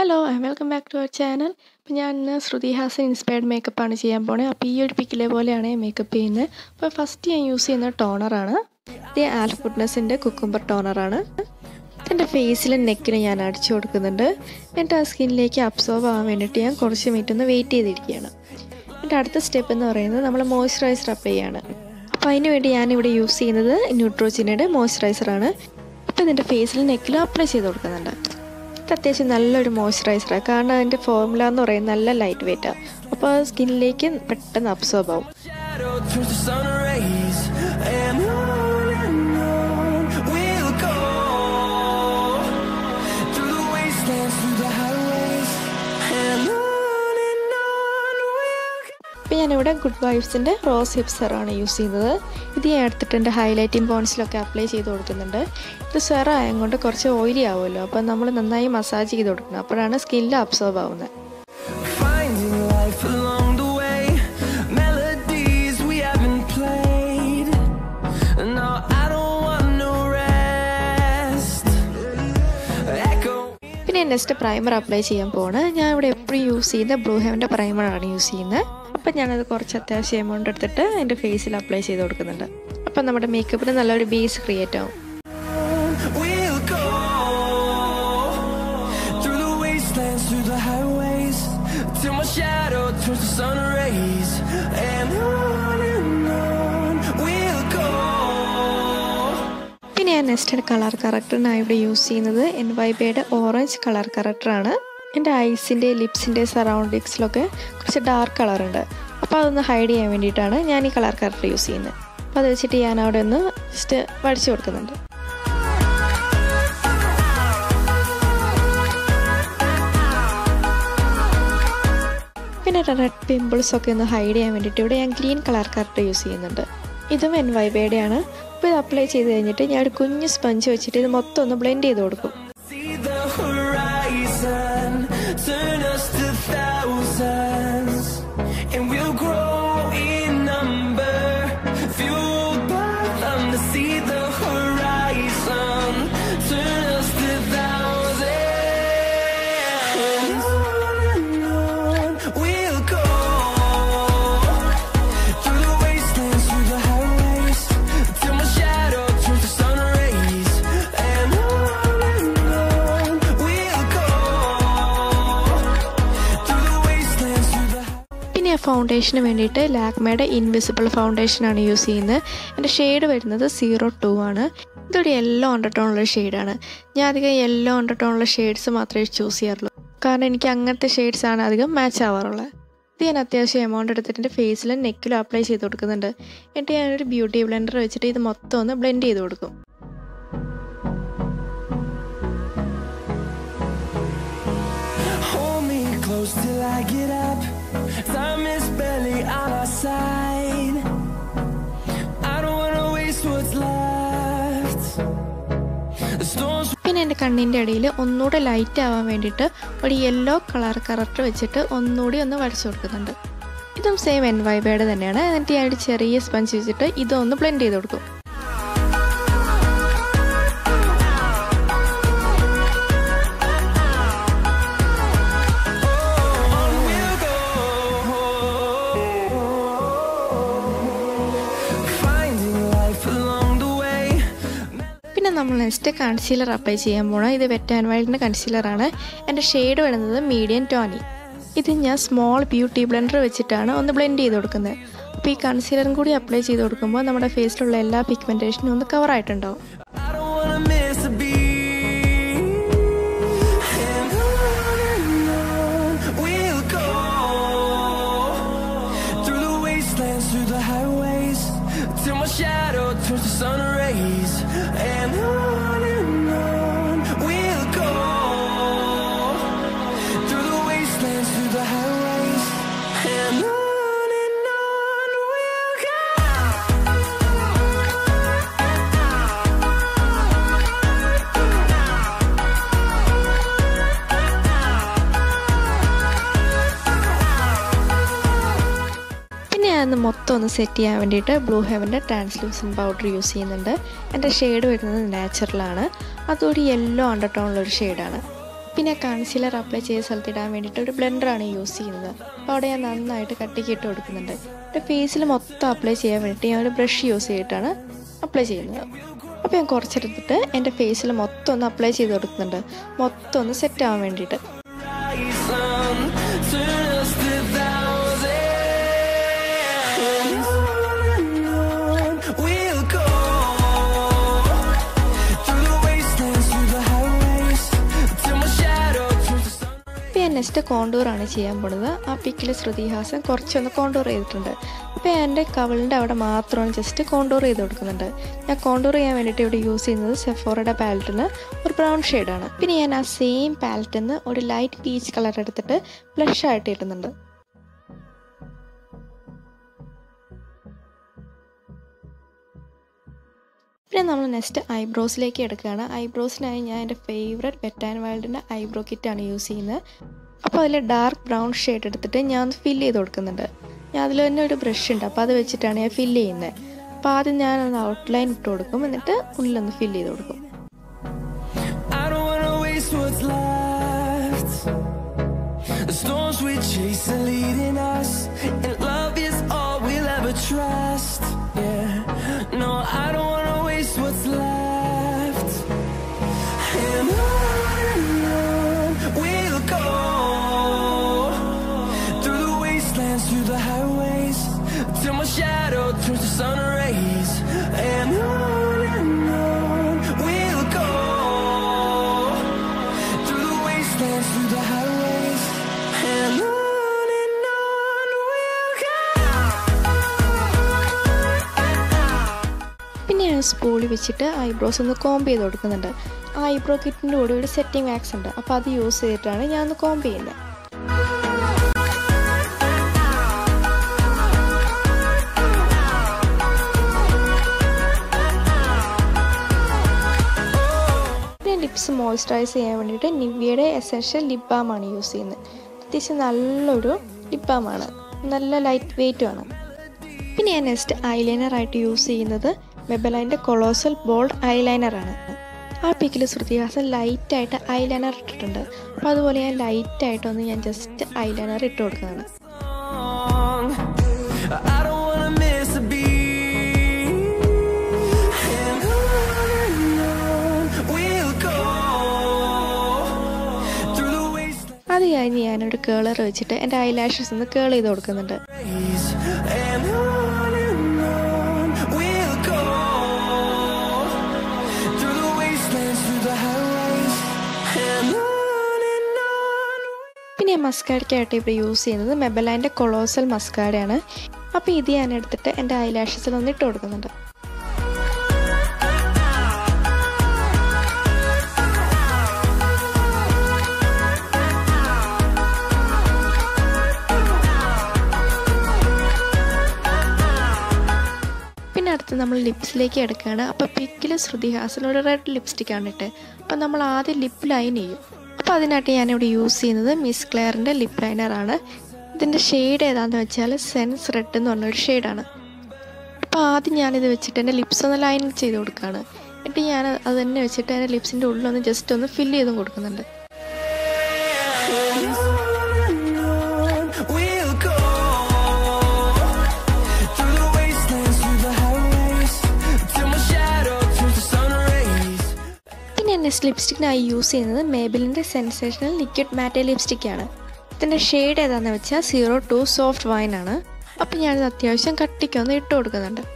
Hello welcome back to our channel അപ്പോൾ ഞാൻ ഇന്ന് ശ്രുതി ഹാസൻ ഇൻസ്പയർഡ് മേക്കപ്പാണ് ചെയ്യാൻ പോണത് അപ്പോൾ ഈ ഒരു പിക്കിലെ പോലെയാണ് മേക്കപ്പ് ചെയ്യുന്നത് അപ്പോൾ ഫസ്റ്റ് ഞാൻ യൂസ് ചെയ്യുന്ന ടോണറാണ് ഇത് ആൽഫ് ഗുഡ്നസിൻ്റെ കുക്കുംബർ ടോണറാണ് എൻ്റെ ഫേസിലും നെക്കിലും ഞാൻ അടിച്ചു കൊടുക്കുന്നുണ്ട് എന്നിട്ട് ആ സ്കിന്നിലേക്ക് അബ്സോർബ് ആവാൻ വേണ്ടിയിട്ട് ഞാൻ കുറച്ച് മിനിറ്റ് ഒന്ന് വെയിറ്റ് ചെയ്തിരിക്കുകയാണ് എൻ്റെ അടുത്ത സ്റ്റെപ്പ് എന്ന് പറയുന്നത് നമ്മൾ മോയ്സ്ചറൈസർ അപ്ലൈ ചെയ്യാണ് അപ്പോൾ അതിന് വേണ്ടി ഞാനിവിടെ യൂസ് ചെയ്യുന്നത് ന്യൂട്രോജിനയുടെ മോയ്സ്ചറൈസറാണ് അപ്പോൾ ഇതിൻ്റെ ഫേസിലും നെക്കിലും അപ്ലൈ ചെയ്ത് കൊടുക്കുന്നുണ്ട് ഇത് അത്യാവശ്യം നല്ലൊരു മോയ്സ്ചറൈസറാണ് കാരണം അതിൻ്റെ ഫോർമുല എന്ന് പറയുന്നത് നല്ല ലൈറ്റ് വെയിറ്റാണ് അപ്പോൾ സ്കിന്നിലേക്ക് പെട്ടെന്ന് അബ്സോർബ് ആവും shadow turns to sun rays and on and on we'll go through the wastelands through the highways and on and on we'll go അപ്പോൾ ഞാനിവിടെ ഗുഡ് വൈബ്സിൻ്റെ റോസ് ഹിപ്പ് സെറാണ് യൂസ് ചെയ്യുന്നത് ഇത് ഞാൻ എടുത്തിട്ട് എൻ്റെ ഹൈലൈറ്റിംഗ് പോയിൻറ്റ്സിലൊക്കെ അപ്ലൈ ചെയ്ത് കൊടുക്കുന്നുണ്ട് ഇത് സെറ ആയതുകൊണ്ട് കുറച്ച് ഓയിലി ആവുമല്ലോ അപ്പോൾ നമ്മൾ നന്നായി മസാജ് ചെയ്ത് കൊടുക്കണം അപ്പോഴാണ് സ്കിന്നിൽ അബ്സോർബ് ആവുന്നത് finding life along the way melodies we haven't played no I don't want no rest echo പിന്നെ നെക്സ്റ്റ് പ്രൈമർ അപ്ലൈ ചെയ്യാൻ പോവാണ് ഞാൻ ഇവിടെ എപ്പോഴും യൂസ് ചെയ്യുന്ന ബ്ലൂ ഹെവൻ്റെ പ്രൈമറാണ് യൂസ് ചെയ്യുന്നത് അപ്പം ഞാനത് കുറച്ച് അത്യാവശ്യം എമൗണ്ട് എടുത്തിട്ട് എൻ്റെ ഫേസിൽ അപ്ലൈ ചെയ്ത് കൊടുക്കുന്നുണ്ട് അപ്പം നമ്മുടെ മേക്കപ്പിന് നല്ലൊരു ബേസ് ക്രിയേറ്റ് ആവും We'll go through the wastelands, through the highways, till my shadow turns to sun rays, and on and on we'll go. പിന്നെ ഞാൻ നെക്സ്റ്റ് കളർ കറക്ടറിനായി ഇവിടെ യൂസ് ചെയ്യുന്നത് എൻ വൈ ബിയുടെ ഓറഞ്ച് കളർ കറക്ടറാണ് എൻ്റെ ഐസിൻ്റെ ലിപ്സിൻ്റെ സറൗണ്ടിങ്സിലൊക്കെ കുറച്ച് ഡാർക്ക് കളറുണ്ട് അപ്പോൾ അതൊന്ന് ഹൈഡ് ചെയ്യാൻ വേണ്ടിയിട്ടാണ് ഞാൻ ഈ കളർ കറക്ടർ യൂസ് ചെയ്യുന്നത് അപ്പോൾ അത് വെച്ചിട്ട് ഞാൻ അവിടെ ഒന്ന് ജസ്റ്റ് വടിച്ചു കൊടുക്കുന്നുണ്ട് പിന്നെ റെഡ് പിമ്പിൾസ് ഒക്കെ ഒന്ന് ഹൈഡ് ചെയ്യാൻ വേണ്ടിയിട്ട് ഇവിടെ ഞാൻ ഗ്രീൻ കളർ കറക്റ്റ് യൂസ് ചെയ്യുന്നുണ്ട് ഇതും എൻ വൈബയുടെ ആണ് അപ്പോൾ ഇത് അപ്ലൈ ചെയ്ത് കഴിഞ്ഞിട്ട് ഞാൻ ഒരു കുഞ്ഞ് സ്പഞ്ച് വെച്ചിട്ട് ഇത് മൊത്തം ഒന്ന് ബ്ലെൻഡ് ചെയ്ത് കൊടുക്കും See the horizon, turn us to thousands, and we'll grow in number, fueled by them to see the horizon, turn us to thousands. And on and on we'll go through the wastelands, through the highways, till my shadow turns to sun rays, and on and on we'll go through the wastelands, through the പിന്നെ ആ ഫൗണ്ടേഷന് വേണ്ടിയിട്ട് ലാക്മയുടെ invisible ഫൗണ്ടേഷനാണ് use ചെയ്യുന്നത് എൻ്റെ shade വരുന്നത് zero to ആണ് ഇതൊരു yellow അണ്ടർടോണുള്ള ഷെയ്ഡാണ് ഞാൻ അധികം യെല്ലോ അണ്ടർടോണുള്ള ഷെയ്ഡ്സ് മാത്രമേ ചൂസ് ചെയ്യാറുള്ളൂ കാരണം എനിക്ക് അങ്ങനത്തെ ഷെയ്ഡ്സ് ആണ് അധികം മാച്ച് ആവാറുള്ളത് ഇത് ഞാൻ അത്യാവശ്യം എമൗണ്ട് എടുത്തിട്ട് എൻ്റെ ഫേസിലും നെക്കിലും അപ്ലൈ ചെയ്ത് കൊടുക്കുന്നുണ്ട് എന്നിട്ട് ഞാനൊരു ബ്യൂട്ടി ബ്ലെൻഡർ വെച്ചിട്ട് ഇത് മൊത്തം ഒന്ന് ബ്ലെൻഡ് ചെയ്ത് കൊടുക്കും Hold me close till I get up. Time is barely on our side. I don't wanna waste what's left. The storms പിന്നെ എൻ്റെ കണ്ണിൻ്റെ ഇടയിൽ ഒന്നുകൂടെ ലൈറ്റ് ആവാൻ വേണ്ടിയിട്ട് ഒരു യെല്ലോ കളർ കറക്റ്റ് വെച്ചിട്ട് ഒന്നുകൂടി ഒന്ന് വരച്ചു കൊടുക്കുന്നുണ്ട് ഇതും സെയിം എൻ വൈബയുടെ തന്നെയാണ് എന്നിട്ട് ഞാൻ ഒരു ചെറിയ സ്പഞ്ച് വെച്ചിട്ട് ഇതൊന്ന് ബ്ലെൻഡ് ചെയ്ത് കൊടുക്കും on we'll go. Finding life along the way. പിന്നെ നമ്മൾ നെക്സ്റ്റ് കൺസീലർ അപ്ലൈ ചെയ്യാൻ പോകണം ഇത് വെറ്റ് ആൻഡ് വൈൽഡിൻ്റെ കൺസീലറാണ് എൻ്റെ ഷെയ്ഡ് വരുന്നത് മീഡിയം ടോണി ഇത് ഞാൻ സ്മോൾ ബ്യൂട്ടി ബ്ലെൻഡർ വെച്ചിട്ടാണ് ഒന്ന് ബ്ലെൻഡ് ചെയ്ത് കൊടുക്കുന്നത് അപ്പോൾ ഈ കൺസീലറും കൂടി അപ്ലൈ ചെയ്ത് കൊടുക്കുമ്പോൾ നമ്മുടെ ഫേസിലുള്ള എല്ലാ പിഗ്മെൻറ്റേഷനും ഒന്ന് കവർ ആയിട്ടുണ്ടാവും I don't wanna miss a beat. And on and on we'll go through the wastelands, through the highways, till my shadow turns to sun rays. And on and on we'll go through the wastelands, through the highways, and on and on we'll go. പിന്നെ ഞാനൊന്ന് മൊത്തം ഒന്ന് set ചെയ്യാൻ വേണ്ടിയിട്ട് blue ഹെവൻ്റെ translucent powder use ചെയ്യുന്നുണ്ട് എൻ്റെ shade വരുന്നത് നാച്ചുറലാണ് അതൊരു യെല്ലോ അണ്ടർടോണുള്ളൊരു ഷെയ്ഡാണ് പിന്നെ കൺസീലർ അപ്ലൈ ചെയ്ത സ്ഥലത്ത് ഇടാൻ വേണ്ടിയിട്ട് ഒരു ബ്ലെൻഡറാണ് യൂസ് ചെയ്യുന്നത് അപ്പോൾ അവിടെ ഞാൻ നന്നായിട്ട് കട്ടിക്ക് ഇട്ട് കൊടുക്കുന്നുണ്ട് എൻ്റെ ഫേസിൽ മൊത്തം അപ്ലൈ ചെയ്യാൻ വേണ്ടിയിട്ട് ഞാൻ ഒരു ബ്രഷ് യൂസ് ചെയ്തിട്ടാണ് അപ്ലൈ ചെയ്യുന്നത് അപ്പോൾ ഞാൻ കുറച്ചെടുത്തിട്ട് എൻ്റെ ഫേസിൽ മൊത്തം ഒന്ന് അപ്ലൈ ചെയ്ത് കൊടുക്കുന്നുണ്ട് മൊത്തം ഒന്ന് സെറ്റ് ആവാൻ വേണ്ടിയിട്ട് Sun, turn us to thousands. And on and on we'll go through the wastelands, through the highways, till my shadow turns to sun. അപ്പോൾ ഞാൻ നെക്സ്റ്റ് കോണ്ടൂറാണ് ചെയ്യാൻ പോണത് ആ പിക്കിൽ ശ്രുതിഹാസൻ കുറച്ചൊന്ന് കോണ്ടൂർ ചെയ്തിട്ടുണ്ട് അപ്പോൾ ഞാൻ എൻ്റെ കവളിൻ്റെ അവിടെ മാത്രമാണ് ജസ്റ്റ് കോണ്ടൂർ ചെയ്ത് കൊടുക്കുന്നുണ്ട് ഞാൻ കോണ്ടൂർ ചെയ്യാൻ വേണ്ടിയിട്ട് ഇവിടെ യൂസ് ചെയ്യുന്നത് സെഫോറയുടെ പാലറ്റിന് ഒരു ബ്രൗൺ ഷെയ്ഡാണ് പിന്നെ ഞാൻ ആ സെയിം പാലറ്റിൽ നിന്ന് ഒരു ലൈറ്റ് പീച്ച് കളർ എടുത്തിട്ട് ബ്ലഷ് ആയിട്ട് ഇടുന്നുണ്ട് പിന്നെ നമ്മൾ നെക്സ്റ്റ് ഐബ്രോസിലേക്ക് എടുക്കുകയാണ് ഐബ്രോസിനായി ഞാൻ എൻ്റെ ഫേവററ്റ് വെറ്റ് ആൻഡ് വൈൽഡിൻ്റെ ഐബ്രോ കിറ്റാണ് യൂസ് ചെയ്യുന്നത് അപ്പോൾ അതിൽ ഡാർക്ക് ബ്രൗൺ ഷെയ്ഡ് എടുത്തിട്ട് ഞാൻ ഒന്ന് ഫില്ല് ചെയ്ത് കൊടുക്കുന്നുണ്ട് ഞാൻ അതിൽ തന്നെ ഒരു ബ്രഷ് ഉണ്ട് അപ്പോൾ അത് വെച്ചിട്ടാണ് ഞാൻ ഫില്ല് ചെയ്യുന്നത് അപ്പോൾ ആദ്യം ഞാൻ ഒന്ന് ഔട്ട്ലൈൻ ഇട്ട് കൊടുക്കും എന്നിട്ട് ഉള്ളിലൊന്ന് ഫില്ല് ചെയ്ത് കൊടുക്കും I don't wanna waste what's left. The storms we chase are leading us, and love is all we'll ever trust. Yeah, no, I don't wanna waste what's left. And on and on we'll go through the wastelands, through the highways, till my shadow turns to sun rays. And on and on we'll go through the wastelands, through the highways, and on and on we'll go. പിന്നെ ഞാൻ സ്പൂളി വെച്ചിട്ട് eyebrows ഒന്ന് comb ചെയ്ത് കൊടുക്കുന്നുണ്ട് ആ eyebrow കിറ്റിൻ്റെ കൂടെ ഒരു setting wax ഉണ്ട് അപ്പോൾ അത് യൂസ് ചെയ്തിട്ടാണ് ഞാൻ ഒന്ന് കോംബ് ചെയ്യുന്നത് പിന്നെ ലിപ്സ് മോയ്സ്ചറൈസ് ചെയ്യാൻ വേണ്ടിയിട്ട് നിവ്യയുടെ എസൻഷ്യൽ ലിപ് ബാമാണ് യൂസ് ചെയ്യുന്നത് അത്യാവശ്യം നല്ലൊരു ലിപ് ബാമാണ് നല്ല ലൈറ്റ് വെയ്റ്റുമാണ് പിന്നെ ഞാൻ നെക്സ്റ്റ് ഐലൈനർ ആയിട്ട് യൂസ് ചെയ്യുന്നത് മെബലൈൻ്റെ കൊളോസൽ ബോൾഡ് ഐലൈനറാണ് ആ പിക്കിൽ ശ്രുതിഹാസൻ ലൈറ്റായിട്ട് ഐലൈനർ ഇട്ടിട്ടുണ്ട് അപ്പോൾ അതുപോലെ ഞാൻ ലൈറ്റായിട്ടൊന്ന് ഞാൻ ജസ്റ്റ് ഐലൈനർ ഇട്ട് കൊടുക്കുന്നതാണ് song. I don't wanna miss a beat. And on and on we'll go through the wastelands. അത് കഴിഞ്ഞ് ഞാനൊരു കേളർ വെച്ചിട്ട് എൻ്റെ ഐലാഷസ് ഒന്ന് കേൾ ചെയ്ത് കൊടുക്കുന്നുണ്ട് And on and on we'll go through the wastelands, through the highways, and on and on. പിന്നെ മസ്കാഡയ്ക്കായിട്ട് ഇവിടെ യൂസ് ചെയ്യുന്നത് മെബലൈൻ്റെ കൊളോസൽ മസ്കാഡയാണ് അപ്പോൾ ഇത് ഞാൻ എടുത്തിട്ട് എൻ്റെ ഐലാഷസിൽ ഒന്ന് ഇട്ട് കൊടുക്കുന്നുണ്ട് പിന്നെ അടുത്ത് നമ്മൾ ലിപ്സിലേക്ക് എടുക്കുകയാണ് അപ്പോൾ പിക്കിൽ ശ്രുതിഹാസൻ ഒരു റെഡ് ലിപ്സ്റ്റിക്കാണ് ഇട്ട് അപ്പോൾ നമ്മൾ ആദ്യം ലിപ്പ് ലൈൻ ചെയ്യും അപ്പോൾ അതിനായിട്ട് ഞാനിവിടെ യൂസ് ചെയ്യുന്നത് മിസ് ക്ലെയറിൻ്റെ ലിപ്പ് ലൈനറാണ് ഇതിൻ്റെ ഷെയ്ഡ് ഏതാണെന്ന് വെച്ചാൽ സെൻസ് റെഡ് എന്ന് പറഞ്ഞൊരു ഷെയ്ഡാണ് അപ്പോൾ ആദ്യം ഞാനിത് വെച്ചിട്ട് എൻ്റെ ലിപ്സ് ഒന്ന് ലൈൻ ചെയ്ത് കൊടുക്കുകയാണ് എന്നിട്ട് ഞാൻ അത് തന്നെ വെച്ചിട്ട് എൻ്റെ ലിപ്സിൻ്റെ ഉള്ളിലൊന്ന് ജസ്റ്റ് ഒന്ന് ഫില്ല് ചെയ്തും കൊടുക്കുന്നുണ്ട് And on and on we'll go through the wastelands, through the highways, till my shadow turns to sun rays. പിന്നെ നെക്സ്റ്റ് ലിപ്സ്റ്റിക്കിനായി യൂസ് ചെയ്യുന്നത് മേബിലിൻ്റെ സെൻസേഷണൽ ലിക്വിഡ് മാറ്റേ ലിപ്സ്റ്റിക്കാണ് ഇതിൻ്റെ ഷെയ്ഡ് ഏതാണെന്ന് വെച്ചാൽ സീറോ ടു സോഫ്റ്റ് വൈൻ ആണ് അപ്പോൾ ഞാനിത് അത്യാവശ്യം കട്ടിക്കൊന്ന് ഇട്ട് കൊടുക്കുന്നുണ്ട്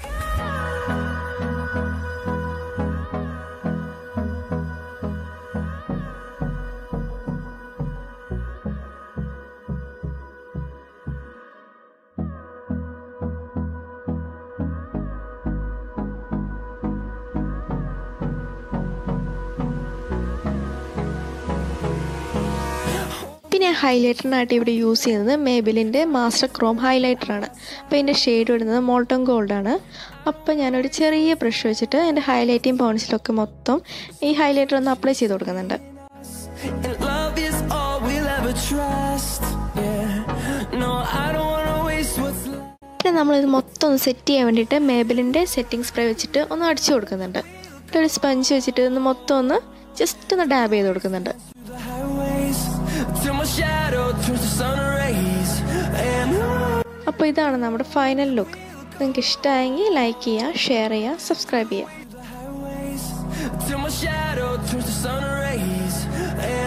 പിന്നെ ഹൈലൈറ്ററിനായിട്ട് ഇവിടെ യൂസ് ചെയ്യുന്നത് മേബിലിൻ്റെ മാസ്റ്റർ ക്രോം ഹൈലൈറ്ററാണ് അപ്പോൾ ഇതിൻ്റെ ഷെയ്ഡ് വരുന്നത് മോൾട്ടൺ ഗോൾഡാണ് അപ്പോൾ ഞാനൊരു ചെറിയ ബ്രഷ് വെച്ചിട്ട് എൻ്റെ ഹൈലൈറ്റിംഗ് പോയിൻറ്റ്സിലൊക്കെ മൊത്തം ഈ ഹൈലൈറ്റർ ഒന്ന് അപ്ലൈ ചെയ്ത് കൊടുക്കുന്നുണ്ട് And love is all we'll ever trust. Yeah, no, I don't wanna waste what's left. പിന്നെ നമ്മളിത് മൊത്തം ഒന്ന് സെറ്റ് ചെയ്യാൻ വേണ്ടിയിട്ട് മേബിലിൻ്റെ സെറ്റിംഗ് സ്പ്രേ വെച്ചിട്ട് ഒന്ന് അടിച്ചു കൊടുക്കുന്നുണ്ട് എന്നിട്ട് ഒരു സ്പഞ്ച് വെച്ചിട്ട് ഒന്ന് മൊത്തം ഒന്ന് ജസ്റ്റ് ഒന്ന് ഡാബ് ചെയ്ത് കൊടുക്കുന്നുണ്ട് The highways highways till my shadow turns to sun rays. And on. അപ്പോൾ ഇതാണ് നമ്മുടെ ഫൈനൽ ലുക്ക് നിങ്ങൾക്ക് ഇഷ്ടമായെങ്കിൽ ലൈക്ക് ചെയ്യുക ഷെയർ ചെയ്യുക സബ്സ്ക്രൈബ് ചെയ്യുക highways till my shadow turns to sun rays. And